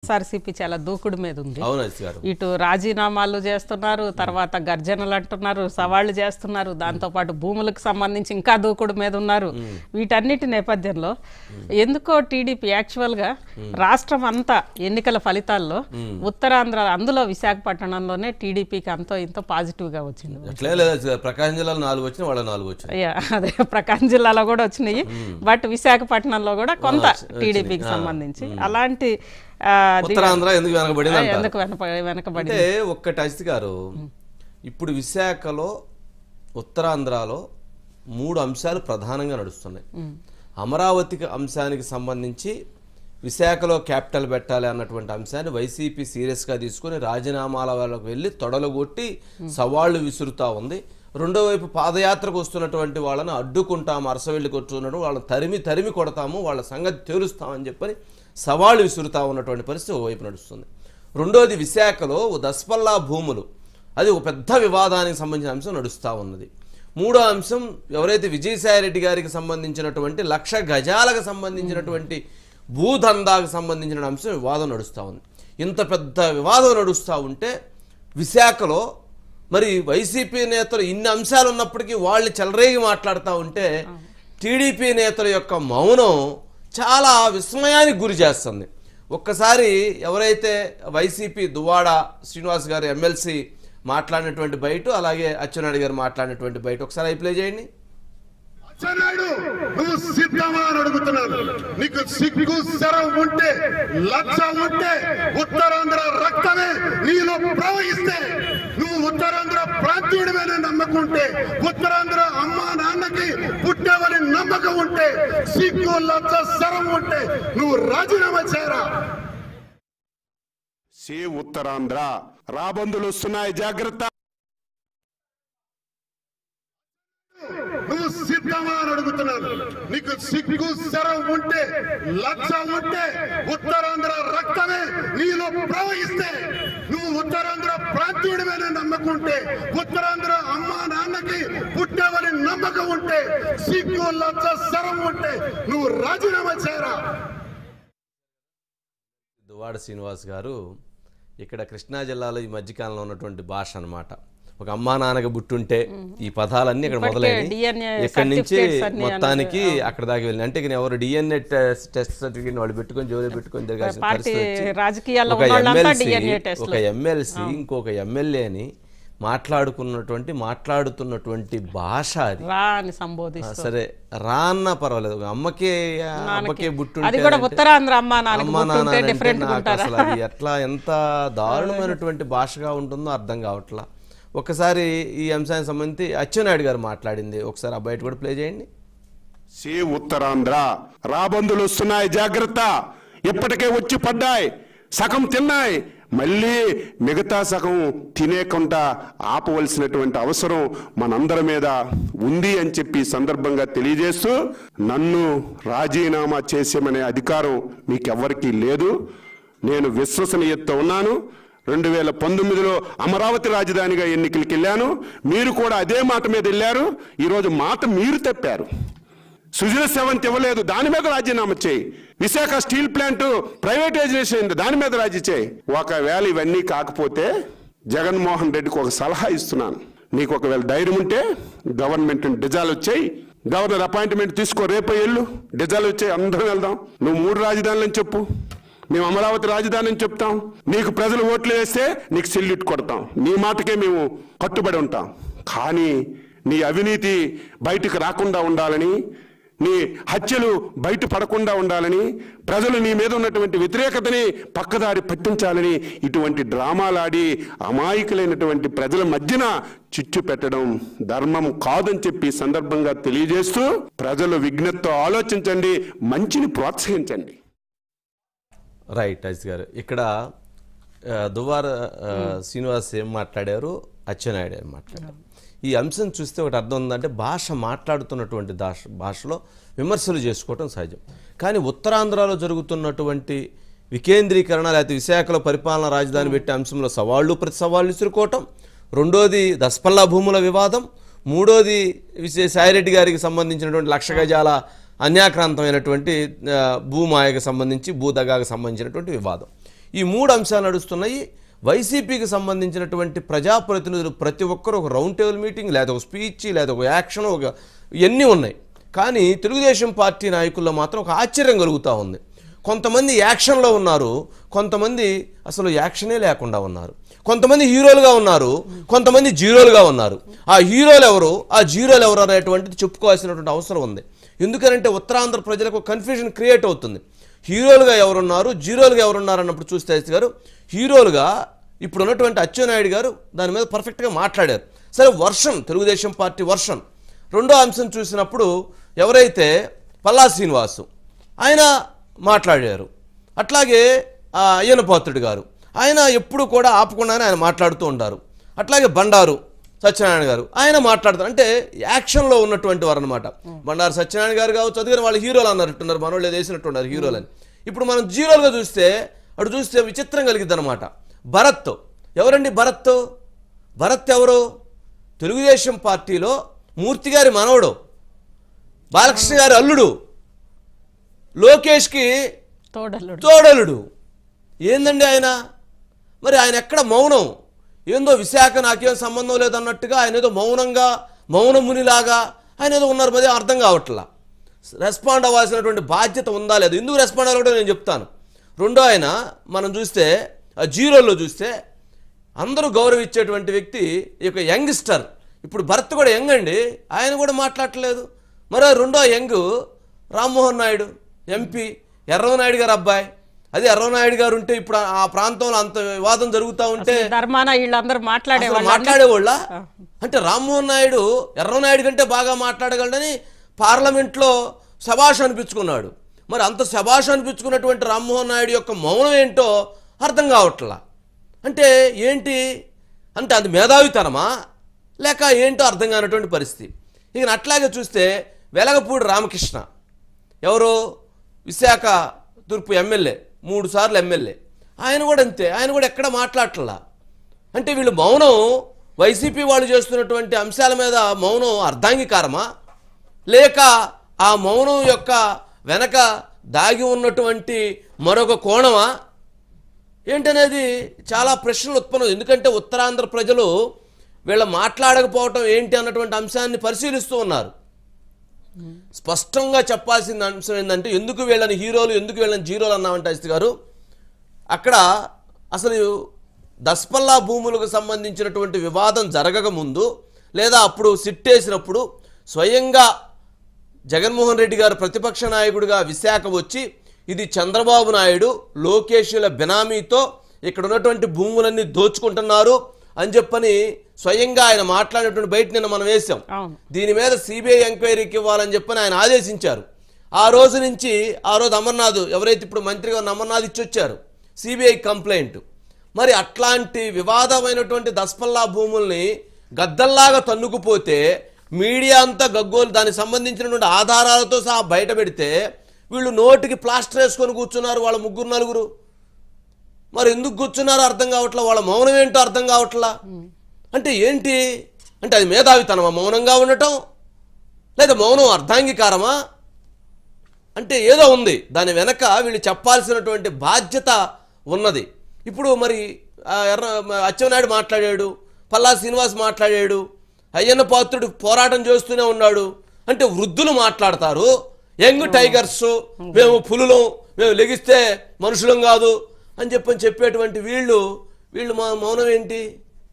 వైఎస్ఆర్సీపీ చాలా దూకుడు మీద ఉంది అవును అజిత్ గారు ఇటు రాజీనామాలు చేస్తున్నారు తర్వాత గర్జనలు అంటున్నారు సవాళ్లు చేస్తున్నారు దాంతో పాటు భూములకు సంబంధించి ఇంకా దూకుడు మీద ఉన్నారు వీటన్నిటి నేపథ్యంలో ఎందుకో టీడీపీ యాక్చువల్ గా రాష్ట్రం అంతా ఎన్నికల ఫలితాల్లో ఉత్తరాంధ్ర అందులో విశాఖపట్నంలోనే టీడీపీకి అంతో ఇంతో పాజిటివ్ గా వచ్చింది అట్లే లేదు అజిత్ గారు ప్రకాశం జిల్లాలో నాలుగు వచ్చినా వాళ్ళ నాలుగు వచ్చినాయి యా, అదే ప్రకాశం జిల్లాలో కూడా వచ్చినాయి బట్ విశాఖపట్నంలో కూడా కొంత టీడీపీకి సంబంధించి అలాంటి ఆ, ది- ఉత్తరాంధ్ర ఎందుకు వెనకబడింది అంటారు ఎందుకు వెనక వెనకబడి అంటే ఒక్కటి అజిత్ గారు ఇప్పుడు విశాఖలో ఉత్తరాంధ్రలో మూడు అంశాలు ప్రధానంగా నడుస్తున్నాయి అమరావతికి అంశానికి సంబంధించి విశాఖలో క్యాపిటల్ పెట్టాలి అన్నటువంటి అంశాన్ని వైసీపీ సీరియస్గా తీసుకొని రాజీనామాల వాళ్ళకు వెళ్ళి తొడలుగొట్టి సవాళ్లు విసురుతా ఉంది రెండో వైపు పాదయాత్రకు వస్తున్నటువంటి వాళ్ళని అడ్డుకుంటాము అరసవెళ్ళి కొట్టున్నట్టు వాళ్ళని తరిమి తరిమి కొడతాము వాళ్ళ సంగతి తేలుస్తామని చెప్పని సవాళ్ళు విసురుతా ఉన్నటువంటి పరిస్థితి ఓవైపు నడుస్తుంది రెండోది విశాఖలో ఓ దస్పల్లా భూములు అది ఒక పెద్ద వివాదానికి సంబంధించిన అంశం నడుస్తూ ఉన్నది మూడో అంశం ఎవరైతే విజయసాయిరెడ్డి గారికి సంబంధించినటువంటి లక్ష గజాలకు సంబంధించినటువంటి భూదందాకు సంబంధించిన అంశం వివాదం నడుస్తూ ఉంది ఇంత పెద్ద వివాదం నడుస్తూ ఉంటే విశాఖలో మరి వైసీపీ నేతలు ఇన్ని అంశాలు ఉన్నప్పటికీ వాళ్ళు చెలరేగి మాట్లాడుతూ ఉంటే టీడీపీ నేతల యొక్క మౌనం చాలా విస్మయానికి గురి చేస్తుంది ఒక్కసారి ఎవరైతే వైసీపీ దువాడ శ్రీనివాస్ గారు ఎమ్మెల్సీ మాట్లాడినటువంటి బయట అలాగే అచ్చెన్నాయుడు గారు మాట్లాడినటువంటి బయట ఒకసారి అయి ప్లే చేయండి అచ్చెన్నాయుడు నువ్వు సిద్ధమా అని అడుగుతున్నాను నీకు సిగ్గు శరం ఉంటే లక్ష ఉంటే ఉత్తరాంధ్ర రక్తమే నీలో ప్రవహిస్తే నువ్వు ఉత్తరాంధ్ర ప్రాంతీయుడివైన నమ్మకం ఉంటే ఉత్తరాంధ్ర అమ్మా నాన్నకి పుట్టావని నమ్మకం ఉంటే సిగ్గు లక్ష శరం ఉంటే నువ్వు రాజీనామా చేయరా సే ఉత్తరాంధ్ర రాబందులు వస్తున్నాయి జాగ్రత్త నువ్వు సిద్ధమా అని అడుగుతున్నాను నీకు సిగ్గు శరం ఉంటే లక్ష ఉంటే ఉత్తరాంధ్ర రక్తమే నీలో ప్రవహిస్తే నువ్వు ఉత్తరాంధ్ర ప్రాంతీయుడివైన నమ్మకం ఉంటే ఉత్తరాంధ్ర అమ్మా నాన్నకి పుట్టావని నమ్మకం ఉంటే సిగ్గు లక్ష శరం ఉంటే నువ్వు రాజీనామా చేయరా దువాడ శ్రీనివాస్ గారు ఇక్కడ కృష్ణా జిల్లాలో ఈ మధ్యకాలంలో ఉన్నటువంటి భాష అన్నమాట ఒక అమ్మా నాన్నకి బుట్టుంటే ఈ పదాలన్నీ ఇక్కడ ఇప్పటికే మొదలైనవి DNA ఇక్కడి నుంచి certificates అన్ని మొత్తానికి అక్కడ దాకా వెళ్ళి అంటే ఇక ఎవరు డిఎన్ఏ టెస్ట్ సర్టిఫికేట్ వాళ్ళు పెట్టుకొని జోలి పెట్టుకొని తిరగాల్సిన పార్టీ పరిస్థితి వచ్చి రాజకీయాల్లో ఒక ఉన్న వాళ్ళంతా ఎమ్మెల్సీ DNA test ఒక ఎమ్మెల్సీ ఇంకొక ఎమ్మెల్యేని మాట్లాడుకున్నటువంటి మాట్లాడుతున్నటువంటి భాష అది రా అని సంబోధిస్తూ సరే రా అన్నా పర్వాలేదు ఒక అమ్మకే అమ్మకే బుట్టు అది కూడా ఉత్తరాంధ్ర అమ్మా నాన్నకి అమ్మా నాన్న గుర్తుంటే అంటే డిఫరెంట్ నాకు ఉంటారా అసలు అది ఎట్లా ఎంత దారుణమైనటువంటి భాషగా ఉంటుందో అర్థం కావట్లా ఒకసారి ఈ అంశానికి సంబంధించి అచ్చెన్నాయుడు గారు మాట్లాడింది ఒకసారి ఆ బయట కూడా ప్లే చేయండి సే ఉత్తరాంధ్ర రాబందులు వస్తున్నాయి జాగ్రత్త ఇప్పటికే వచ్చి పడ్డాయి సగం తిన్నాయి మళ్ళీ మిగతా సగం తినేకుండా ఆపవలసినటువంటి అవసరం మనందరి మీద ఉంది అని చెప్పి ఈ సందర్భంగా తెలియజేస్తూ నన్ను రాజీనామా చేసేమనే అధికారం మీకెవ్వరికీ లేదు నేను విశ్వసనీయతతో ఉన్నాను రెండు వేల పంతొమ్మిదిలో అమరావతి రాజధానిగా ఎన్నికలకు వెళ్ళాను మీరు కూడా అదే మాట మీద వెళ్ళారు ఈరోజు మాట మీరు తప్పారు సుజల సెవెంత్ ఇవ్వలేదు దాని మీద రాజీనామా చేయి విశాఖ స్టీల్ ప్లాంట్ ప్రైవేటైజేషన్ అయింది దాని మీద రాజీ చేయి ఒకవేళ ఇవన్నీ కాకపోతే జగన్మోహన్ రెడ్డికి ఒక సలహా ఇస్తున్నాను నీకు ఒకవేళ ధైర్యం ఉంటే గవర్నమెంట్ డిజాల్వ్ వచ్చాయి గవర్నర్ అపాయింట్మెంట్ తీసుకో రేపో ఎల్లు డిజాల్వ్ వచ్చాయి అందరం వెళ్దాం నువ్వు మూడు రాజధానులని చెప్పు మేము అమరావతి రాజధాని అని చెప్తాం నీకు ప్రజలు ఓట్లు వేస్తే నీకు సెల్యూట్ కొడతాం నీ మాటకే మేము కట్టుబడి ఉంటాం కానీ నీ అవినీతి బయటకు రాకుండా ఉండాలని నీ హత్యలు బయట పడకుండా ఉండాలని ప్రజలు నీ మీద ఉన్నటువంటి వ్యతిరేకతని పక్కదారి పట్టించాలని ఇటువంటి డ్రామాలాడి అమాయకులైనటువంటి ప్రజల మధ్యన చిచ్చు పెట్టడం ధర్మం కాదని చెప్పి ఈ సందర్భంగా తెలియజేస్తూ ప్రజలు విజ్ఞతతో ఆలోచించండి మంచిని ప్రోత్సహించండి రైట్ అజిత్ గారు ఇక్కడ ఆ, దువ్వార ఆ, శ్రీనివాస్ ఏం మాట్లాడారు అచ్చెన్నాయుడు ఏం మాట్లాడారు ఈ అంశం చూస్తే ఒకటి అర్థం ఉందంటే భాష మాట్లాడుతున్నటువంటి దాష భాషలో విమర్శలు చేసుకోవటం సహజం కానీ ఉత్తరాంధ్రలో జరుగుతున్నటువంటి వికేంద్రీకరణ లేకపోతే విశాఖలో పరిపాలన రాజధాని పెట్టే అంశంలో సవాళ్ళు ప్రతి సవాళ్ళు ఇసురుకోవటం రెండోది దస్పల్లా భూముల వివాదం మూడోది విశే సాయిరెడ్డి గారికి సంబంధించినటువంటి లక్ష గజాల అన్యాక్రాంతమైనటువంటి ఆ, భూమాయకు సంబంధించి భూదగాకు సంబంధించినటువంటి వివాదం ఈ మూడు అంశాలు నడుస్తున్నాయి వైసీపీకి సంబంధించినటువంటి ప్రజాప్రతినిధులు ప్రతి ఒక్కరు ఒక రౌండ్ టేబుల్ మీటింగ్ లేదా ఒక స్పీచ్ లేదా ఒక యాక్షన్ ఒక ఇవన్నీ ఉన్నాయి కానీ తెలుగుదేశం పార్టీ నాయకుల్లో మాత్రం ఒక ఆశ్చర్యం కలుగుతూ ఉంది కొంతమంది యాక్షన్లో ఉన్నారు కొంతమంది అసలు యాక్షనే లేకుండా ఉన్నారు కొంతమంది హీరోలుగా ఉన్నారు కొంతమంది జీరోలుగా ఉన్నారు ఆ హీరోలు ఎవరు ఆ జీరోలు ఎవరు అనేటువంటిది చెప్పుకోవాల్సినటువంటి అవసరం ఉంది ఎందుకంటే ఉత్తరాంధ్ర ప్రజలకు కన్ఫ్యూజన్ క్రియేట్ అవుతుంది హీరోలుగా ఎవరున్నారు జీరోలుగా ఎవరున్నారు అన్నప్పుడు చూస్తే ఎస్ గారు హీరోలుగా ఇప్పుడు ఉన్నటువంటి అచ్చెన్నాయుడు గారు దాని మీద పర్ఫెక్ట్గా మాట్లాడారు సరే వర్షన్ తెలుగుదేశం పార్టీ వర్షన్ రెండో అంశం చూసినప్పుడు ఎవరైతే పల్లా శ్రీనివాసు ఆయన మాట్లాడారు అట్లాగే ఆ, అయ్యన్న పాత్రుడు గారు ఆయన ఎప్పుడు కూడా ఆపకుండానే ఆయన మాట్లాడుతూ ఉంటారు అట్లాగే బండారు సత్యనారాయణ గారు ఆయన మాట్లాడతారు అంటే యాక్షన్లో ఉన్నటువంటి వారు అనమాట బండారు సత్యనారాయణ గారు కావచ్చు అందుకని వాళ్ళు హీరోలు అన్నట్టున్నారు మనోళ్ళు ఏదో వేసినట్టున్నారు హీరోలు అని ఇప్పుడు మనం జీరోలుగా చూస్తే అటు చూస్తే విచిత్రం కలిగిద్ది అనమాట భరత్ ఎవరండి భరత్ భరత్ ఎవరు తెలుగుదేశం పార్టీలో మూర్తి గారి మనవడు బాలకృష్ణ గారి అల్లుడు లోకేష్కి తోడల్లుడు తోడలుడు ఏందండి ఆయన మరి ఆయన ఎక్కడ మౌనం ఏందో విశాఖ నాకేం సంబంధం లేదన్నట్టుగా ఆయన ఏదో మౌనంగా మౌనమునిలాగా ఆయన ఏదో ఉన్నారు మరి అర్థం కావట్లా రెస్పాండ్ అవ్వాల్సినటువంటి బాధ్యత ఉందా లేదు ఎందుకు రెస్పాండ్ అవ్వాలి కూడా నేను చెప్తాను రెండో ఆయన మనం చూస్తే ఆ జీరోలో చూస్తే అందరూ గౌరవించేటువంటి వ్యక్తి ఈ యొక్క యంగ్స్టర్ ఇప్పుడు భరత్ కూడా యంగ్ అండి ఆయన కూడా మాట్లాడట్లేదు మరో రెండో యంగ్ రామ్మోహన్ నాయుడు ఎంపీ ఎర్రవనాయుడు గారు అబ్బాయి అది ఎర్రవనాయుడు గారు ఉంటే ఇప్పుడు ఆ- ఆ ప్రాంతంలో అంత వివాదం జరుగుతూ ఉంటే ధర్మాన వీళ్ళందరూ అసలు మాట్లాడేవాళ్ళు మాట్లాడేవాళ్ళ అంటే రామ్మోహన్ నాయుడు ఎర్రనాయుడు కంటే బాగా మాట్లాడగలడని పార్లమెంట్లో శభాష్ అనిపించుకున్నాడు మరి అంత శభాష్ అనిపించుకున్నటువంటి రామ్మోహన్ నాయుడు యొక్క మౌనం ఏంటో అర్థం కావట్లా అంటే ఏంటి అంటే అది మేధావితనమా లేక ఏంటో అర్థం కానటువంటి పరిస్థితి ఇక అట్లాగే చూస్తే వెలగపూడి రామకృష్ణ ఎవరు విశాఖ తూర్పు ఎమ్మెల్యే మూడు సార్లు ఎమ్మెల్యే ఆయన కూడా అంతే ఆయన కూడా ఎక్కడ మాట్లాడట్లా అంటే వీళ్ళు మౌనం వైసీపీ వాళ్ళు చేస్తున్నటువంటి అంశాల మీద మౌనం అర్ధాంగీకారమా లేక ఆ మౌనం యొక్క వెనక దాగి ఉన్నటువంటి మరొక కోణమా ఏంటనేది చాలా ప్రశ్నలు ఉత్పన్నం ఎందుకంటే ఉత్తరాంధ్ర ప్రజలు వీళ్ళ మాట్లాడకపోవటం ఏంటి అన్నటువంటి అంశాన్ని పరిశీలిస్తూ ఉన్నారు స్పష్టంగా చెప్పాల్సిన అంశం ఏంటంటే ఎందుకు వీళ్ళని హీరోలు ఎందుకు వీళ్ళని జీరోలు అన్నామంటే అస్తి గారు అక్కడ అసలు దస్పల్లా భూములకు సంబంధించినటువంటి వివాదం జరగక ముందు లేదా అప్పుడు సిట్టేసినప్పుడు స్వయంగా జగన్మోహన్ రెడ్డి గారు ప్రతిపక్ష నాయకుడిగా విశాఖ వచ్చి ఇది చంద్రబాబు నాయుడు లోకేష్ల బినామీతో ఇక్కడ ఉన్నటువంటి భూములన్నీ దోచుకుంటున్నారు అని చెప్పని స్వయంగా ఆయన మాట్లాడినటువంటి బయట నిన్న మనం వేశాం అవును దీని మీద సిబిఐ ఎంక్వైరీకి ఇవ్వాలని చెప్పని ఆయన ఆదేశించారు ఆ రోజు నుంచి ఆ రోజు అమర్నాథ్ ఎవరైతే ఇప్పుడు మంత్రిగా ఉన్న అమర్నాథ్ ఇచ్చొచ్చారు సిబిఐ కంప్లైంట్ మరి అట్లాంటి వివాదమైనటువంటి దస్పల్లా భూముల్ని గద్దల్లాగా తన్నుకుపోతే మీడియా అంతా గగ్గోలు దానికి సంబంధించినటువంటి ఆధారాలతో సహా బయట పెడితే వీళ్ళు నోటికి ప్లాస్టర్ వేసుకొని కూర్చున్నారు వాళ్ళ ముగ్గురు నలుగురు మరి ఎందుకు కూర్చున్నారో అర్థం కావట్లా వాళ్ళ మౌనం ఏంటో అర్థం కావట్లా అంటే ఏంటి అంటే అది మేధావితనమా మౌనంగా ఉండటం లేదా మౌనం అర్ధాంగీకారమా అంటే ఏదో ఉంది దాని వెనక వీళ్ళు చెప్పాల్సినటువంటి బాధ్యత ఉన్నది ఇప్పుడు మరి ఆ ఎర్ర అచ్చెన్నాయుడు మాట్లాడాడు పల్లా శ్రీనివాస్ మాట్లాడాడు అయ్యన్న పాత్రుడు పోరాటం చేస్తూనే ఉన్నాడు అంటే వృద్ధులు మాట్లాడతారు యంగ్ టైగర్స్ మేము పులులం మేము లెగిస్తే మనుషులం కాదు అని చెప్పని చెప్పేటువంటి వీళ్ళు వీళ్ళు మా మౌనం ఏంటి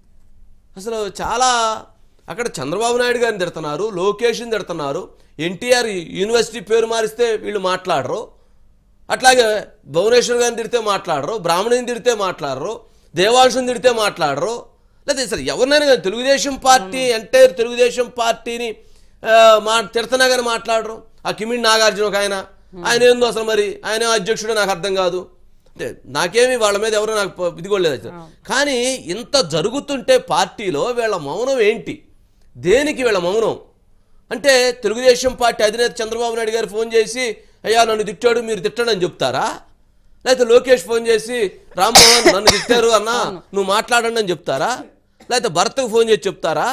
అసలు చాలా అక్కడ చంద్రబాబు నాయుడు గారిని తిడుతున్నారు లోకేష్ని తిడుతున్నారు ఎన్టీఆర్ యూనివర్సిటీ పేరు మారిస్తే వీళ్ళు మాట్లాడరు అట్లాగే భువనేశ్వర్ గారిని తిడితే మాట్లాడరు బ్రాహ్మణిని తిడితే మాట్లాడరు దేవాంశం తిడితే మాట్లాడరు లేదా అసలు ఎవరినైనా కానీ తెలుగుదేశం పార్టీ ఎంటైర్ తెలుగుదేశం పార్టీని ఆ, మా తిడుతున్నా కానీ మాట్లాడరు ఆ కిమిడి నాగార్జున ఒక ఆయన ఆయన ఏందో అసలు మరి ఆయన అధ్యక్షుడు నాకు అర్థం కాదు అంటే నాకేమి వాళ్ళ మీద ఎవరు నాకు ప- ఇది కూడా లేదు అసలు. కానీ ఇంత జరుగుతుంటే పార్టీలో వీళ్ళ మౌనం ఏంటి దేనికి వీళ్ళ మౌనం అంటే తెలుగుదేశం పార్టీ అధినేత చంద్రబాబు నాయుడు గారు ఫోన్ చేసి అయ్యా నన్ను తిట్టాడు మీరు తిట్టండి అని చెప్తారా లేకపోతే లోకేష్ ఫోన్ చేసి రామ్మోహన్ నన్ను తిట్టారు అన్న నువ్వు మాట్లాడండి అని చెప్తారా లేకపోతే భర్తకు ఫోన్ చేసి చెప్తారా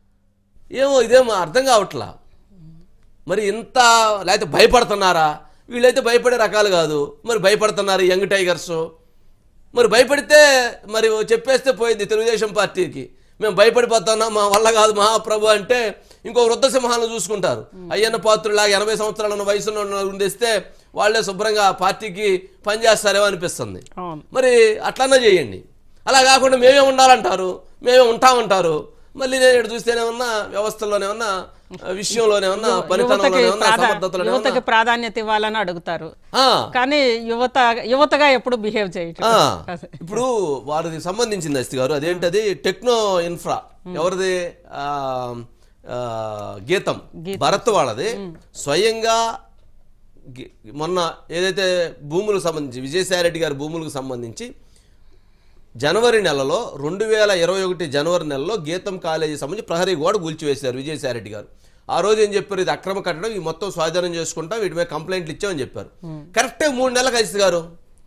ఏమో ఇదేమో అర్థం కావట్లా మరి ఇంత లేకపోతే భయపడుతున్నారా వీళ్ళైతే భయపడే రకాలు కాదు మరి భయపడుతున్నారు యంగ్ టైగర్స్ మరి భయపడితే మరి చెప్పేస్తే పోయింది తెలుగుదేశం పార్టీకి మేము భయపడిపోతున్నాం మా వల్ల కాదు మహాప్రభు అంటే ఇంకో వృద్ధ సింహాలను చూసుకుంటారు అయ్యన్న పాత్రులాగా ఎనభై సంవత్సరాల ఉన్న వయసులో ఉండిస్తే వాళ్ళే శుభ్రంగా పార్టీకి పనిచేస్తారేమో అనిపిస్తుంది అవును మరి అట్లన్నా చేయండి అలా కాకుండా మేమే ఉండాలంటారు మేమే ఉంటామంటారు మళ్ళీ నేను ఇక్కడ చూస్తేనేమన్నా వ్యవస్థల్లోనేమన్నా విషయంలోనేమన్నా యువతకి పనితనంలోనేమన్నా ప్రాధా- సమర్థతలోనేమన్నా యువతకి ప్రాధాన్యత ఇవ్వాలని అడుగుతారు ఆ, కానీ యువత యువతగా ఎప్పుడు బిహేవ్ చేయటం ఆ, అదే. ఇప్పుడు వారికి సంబంధించింది అస్తి గారు అదేంటది టెక్నో ఇన్ఫ్రా ఎవరిది ఆ, ఆ, గీతం భరత్ వాళ్ళది స్వయంగా గి- మొన్న ఏదైతే భూములకు సంబంధించి విజయసాయి రెడ్డి గారి భూములకు సంబంధించి జనవరి నెలలో రెండు వేల ఇరవై ఒకటి జనవరి నెలలో గీతం కాలేజీ సంబంధించి ప్రహరీ గోడ కూల్చివేశారు విజయసాయి రెడ్డి గారు ఆ రోజు ఏం చెప్పారు ఇది అక్రమ కట్టడం ఈ మొత్తం స్వాధీనం చేసుకుంటాం వీటి మీద కంప్లైంట్లు ఇచ్చామని చెప్పారు కరెక్టే మూడు నెలలకు అజిత్ గారు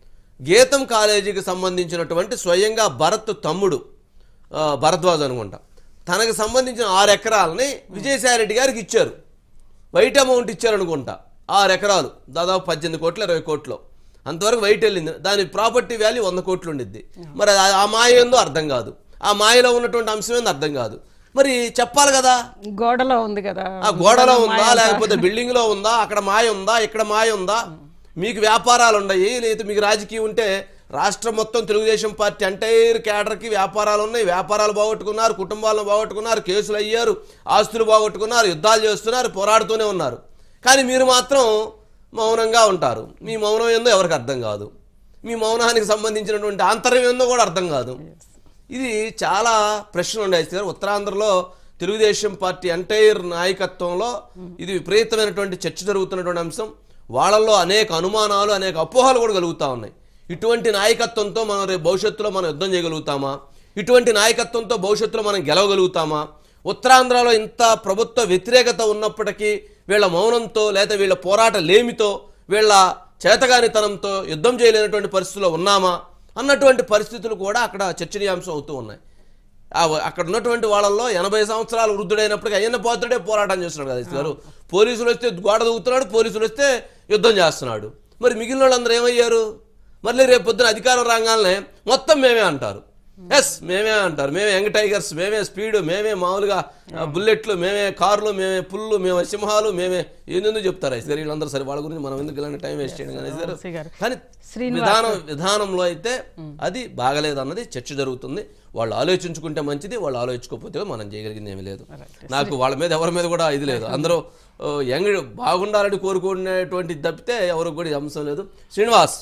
గీతం కాలేజీకి సంబంధించినటువంటి స్వయంగా భరత్ తమ్ముడు ఆ, భరద్వాజ్ అనుకుంటా తనకు సంబంధించిన ఆరు ఎకరాలని విజయసాయి రెడ్డి గారికి ఇచ్చారు వైట్ అమౌంట్ ఇచ్చారు అనుకుంటా ఆరు ఎకరాలు దాదాపు పద్దెనిమిది కోట్లు ఇరవై కోట్లు అంతవరకు వైట్ వెళ్ళింది దాని ప్రాపర్టీ వాల్యూ వంద కోట్లు ఉండిద్ది మరి ఆ- ఆ మాయ ఏందో అర్థం కాదు ఆ మాయలో ఉన్నటువంటి అంశం ఏందో అర్థం కాదు మరి చెప్పాలి కదా గోడలో ఉంది కదా ఆ గోడలో ఉందా లేకపోతే బిల్డింగ్ లో ఉందా అక్కడ మాయ ఉందా ఇక్కడ మాయ ఉందా మీకు వ్యాపారాలు ఉన్నాయి లేదా మీకు రాజకీయం ఉంటే రాష్ట్రం మొత్తం తెలుగుదేశం పార్టీ ఎంటైర్ క్యాడర్కి వ్యాపారాలు ఉన్నాయి వ్యాపారాలు బాగొట్టుకున్నారు కుటుంబాలను బాగొట్టుకున్నారు కేసులు అయ్యారు ఆస్తులు బాగొట్టుకున్నారు యుద్ధాలు చేస్తున్నారు పోరాడుతూనే ఉన్నారు కానీ మీరు మాత్రం మౌనంగా ఉంటారు మీ మౌనం ఏందో ఎవరికి అర్థం కాదు మీ మౌనానికి సంబంధించినటువంటి ఆంతర్యం ఏందో కూడా అర్థం కాదు ఇది చాలా ప్రశ్నలు ఉన్నాయి గారు ఉత్తరాంధ్రలో తెలుగుదేశం పార్టీ ఎంటైర్ నాయకత్వంలో ఇది విపరీతమైనటువంటి చర్చ జరుగుతున్నటువంటి అంశం వాళ్ళల్లో అనేక అనుమానాలు అనేక అపోహలు కూడా కలుగుతూ ఉన్నాయి ఇటువంటి నాయకత్వంతో మనం రేపు భవిష్యత్తులో మనం యుద్ధం చేయగలుగుతామా ఇటువంటి నాయకత్వంతో భవిష్యత్తులో మనం గెలవగలుగుతామా ఉత్తరాంధ్రలో ఇంత ప్రభుత్వ వ్యతిరేకత ఉన్నప్పటికీ వీళ్ళ మౌనంతో లేదా వీళ్ళ పోరాట లేమితో వీళ్ళ చేతగానితనంతో యుద్ధం చేయలేనటువంటి పరిస్థితుల్లో ఉన్నామా అన్నటువంటి పరిస్థితులు కూడా అక్కడ చర్చనీయాంశం అవుతూ ఉన్నాయి ఆ వ- అక్కడ ఉన్నటువంటి వాళ్ళల్లో ఎనభై సంవత్సరాలు వృద్ధుడైనప్పటికీ అయ్యన్న పాత్రుడే పోరాటం చేస్తున్నాడు కదా గారు పోలీసులు వస్తే గోడ దూకుతున్నాడు పోలీసులు వస్తే యుద్ధం చేస్తున్నాడు మరి మిగిలిన వాళ్ళందరూ ఏమయ్యారు మళ్ళీ రేపు పొద్దున అధికారం రాగానే మొత్తం మేమే అంటారు ఎస్ మేమే అంటారు మేమే యంగ్ టైగర్స్ మేమే స్పీడ్ మేమే మామూలుగా ఆ, బుల్లెట్లు మేమే కార్లు మేమే పుల్లు మేమే సింహాలు మేమే ఏందెందుకు చెప్తారు ఐస్ గారు వీళ్ళందరూ సరే వాళ్ళ గురించి మనం ఎందుకు ఇలాంటి టైం వేస్ట్ చేయడం కానీ ఐస్ గారు సి గారు. కానీ శ్రీనివాస్ విధానం విధానంలో అయితే అది బాగలేదన్నది చర్చ జరుగుతుంది వాళ్ళు ఆలోచించుకుంటే మంచిది వాళ్ళు ఆలోచించుకోకపోతే మనం చేయగలిగింది ఏమీ లేదు నాకు వాళ్ళ మీద ఎవరి మీద కూడా ఇది లేదు అందరూ ఆ, యంగ్ బాగుండాలని కోరుకునేటువంటి తప్పితే ఎవరికి కూడా ఇది అంశం లేదు శ్రీనివాస్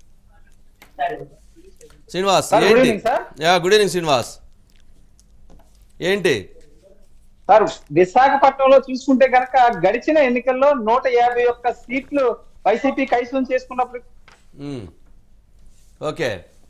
శ్రీనివాస్ సార్, గుడ్ ఏంటి evening sir. Yeah good evening Srinivas ఏంటి సార్ విశాఖపట్నంలో చూసుకుంటే గనక గడిచిన ఎన్నికల్లో నూట యాభై ఒక్క సీట్లు వైసీపీ కైసం చేసుకున్నప్పుడు hmm. Okay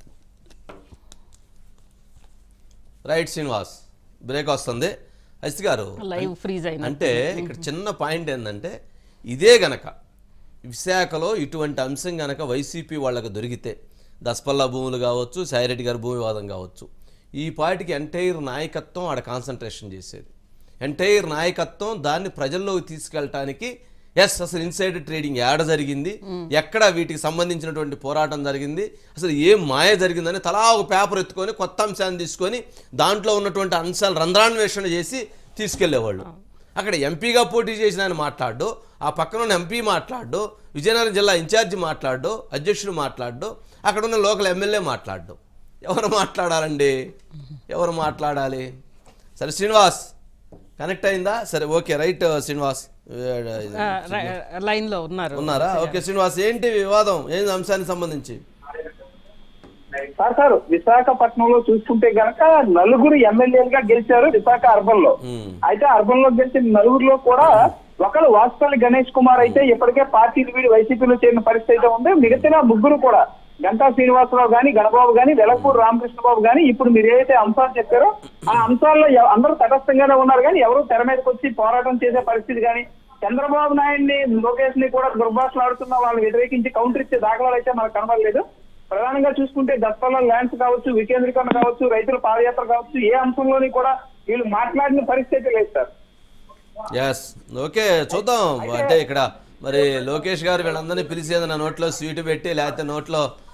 right Srinivas break వస్తుంది అజిత్ గారు లైవ్ ఫ్రీజ్ అయిన అంటే ఇక్కడ చిన్న పాయింట్ ఏంటంటే ఇదే గనక విశాఖలో ఇటువంటి అంశం గనక వైసీపీ వాళ్ళకి దొరికితే దసపల్లా భూములు కావచ్చు సాయిరెడ్డి గారి భూమి వివాదం కావచ్చు ఈ పార్టీకి ఎంటైర్ నాయకత్వం ఆడ కాన్సన్ట్రేషన్ చేసేది ఎంటైర్ నాయకత్వం దాన్ని ప్రజల్లోకి తీసుకెళ్ళటానికి ఎస్ అసలు ఇన్సైడ్ ట్రేడింగ్ ఏడ జరిగింది ఎక్కడ వీటికి సంబంధించినటువంటి పోరాటం జరిగింది అసలు ఏం మాయ జరిగిందని తలా ఒక పేపర్ ఎత్తుకొని కొత్త అంశాన్ని తీసుకొని దాంట్లో ఉన్నటువంటి అంశాలు రంధ్రాన్వేషణ చేసి తీసుకెళ్లేవాళ్ళు అక్కడ ఎంపీగా పోటీ చేసిన ఆయన మాట్లాడు ఆ పక్కన ఉన్న ఎంపీ మాట్లాడు విజయనగరం జిల్లా ఇన్ఛార్జి మాట్లాడు అధ్యక్షుడు మాట్లాడు అక్కడ ఉన్న లోకల్ ఎమ్మెల్యే మాట్లాడు ఎవరు మాట్లాడాలండి ఎవరు మాట్లాడాలి సరే శ్రీనివాస్ కనెక్ట్ అయిందా సరే ఓకే రైట్ శ్రీనివాస్ లైన్ లో ఉన్నారు ఉన్నారా ఓకే శ్రీనివాస్ ఏంటి వివాదం ఏంటి అంశానికి సంబంధించి సార్ సార్ విశాఖపట్నంలో చూసుకుంటే గనక నలుగురు ఎమ్మెల్యేలుగా గెలిచారు విశాఖ అర్బన్ లో మ్మ్. అయితే అర్బన్ లో గెలిచిన నలుగురిలో కూడా ఒకరు వాసుపల్లి గణేష్ కుమార్ అయితే ఇప్పటికే పార్టీలు వీడి వైసీపీలో చేరిన పరిస్థితి అయితే ఉంది మిగతా ముగ్గురు కూడా గంటా శ్రీనివాసరావు గాని గణబాబు గాని వెలగపూర్ రామకృష్ణ బాబు గాని ఇప్పుడు మీరు ఏదైతే అంశాలు చెప్పారో ఆ అంశాల్లో ఎవ- అందరూ తటస్థంగానే ఉన్నారు కానీ ఎవరు తెర మీదకి వచ్చి పోరాటం చేసే పరిస్థితి కానీ చంద్రబాబు నాయుడిని లోకేష్ ని కూడా దుర్భాషలాడుతున్న వాళ్ళని వ్యతిరేకించి కౌంటర్ ఇచ్చే దాఖలాలు అయితే మనకు కనబడలేదు ప్రధానంగా చూసుకుంటే దత్తల ల్యాండ్స్ కావచ్చు వికేంద్రీకరణ కావచ్చు రైతుల పాదయాత్ర కావచ్చు ఏ అంశంలోని కూడా వీళ్ళు మాట్లాడిన పరిస్థితి లేదు సార్ ఎస్ ఓకే చూద్దాం అంటే ఇక్కడ మరి లోకేష్ గారు వీళ్ళందరినీ పిలిచి ఏదైనా నోట్లో స్వీట్ పెట్టి లేకపోతే నోట్లో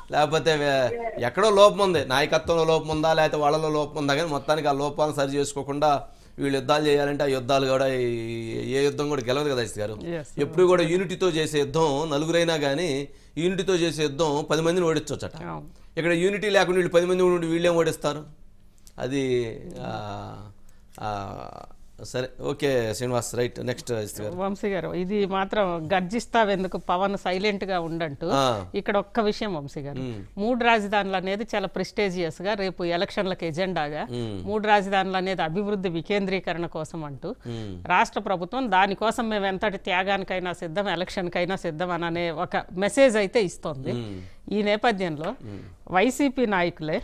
లేకపోతే వే- ఎక్కడో లోపం ఉంది నాయకత్వంలో లోపం ఉందా లేకపోతే వాళ్ళలో లోపం ఉందా కానీ మొత్తానికి ఆ లోపాలను సరి చేసుకోకుండా వీళ్ళు యుద్ధాలు చేయాలంటే ఆ యుద్ధాలు కూడా ఈ- ఏ యుద్ధం కూడా గెలవదు కదా అజిత్ గారు Yes. ఎప్పుడు కూడా యూనిటీతో చేసే యుద్ధం నలుగురైనా కానీ యూనిటీతో చేసే యుద్ధం పది మందిని ఓడించవచ్చట అవును. ఇక్కడ యూనిటీ లేకుండా వీళ్ళు పది మంది ఉండి వీళ్ళేం ఓడిస్తారు అది ఆ, ఆ, సరే okay Srinivas right next Ajit గారు వంశీ గారు ఇది మాత్రం గర్జిస్తావెందుకు పవన్ సైలెంట్ గా ఉండంటూ ఆ. ఇక్కడ ఒక్క విషయం వంశీ గారు మూడు రాజధానులు అనేది చాలా ప్రెస్టేజియస్ గా రేపు ఎలక్షన్లకు ఎజెండాగా మూడు రాజధానులు అనేది అభివృద్ధి వికేంద్రీకరణ కోసం అంటూ రాష్ట్ర ప్రభుత్వం దానికోసం మేము ఎంతటి త్యాగానికైనా సిద్ధం ఎలక్షన్కైనా సిద్ధం అని అనే ఒక మెసేజ్ అయితే ఇస్తోంది ఈ నేపథ్యంలో వైసీపీ నాయకులే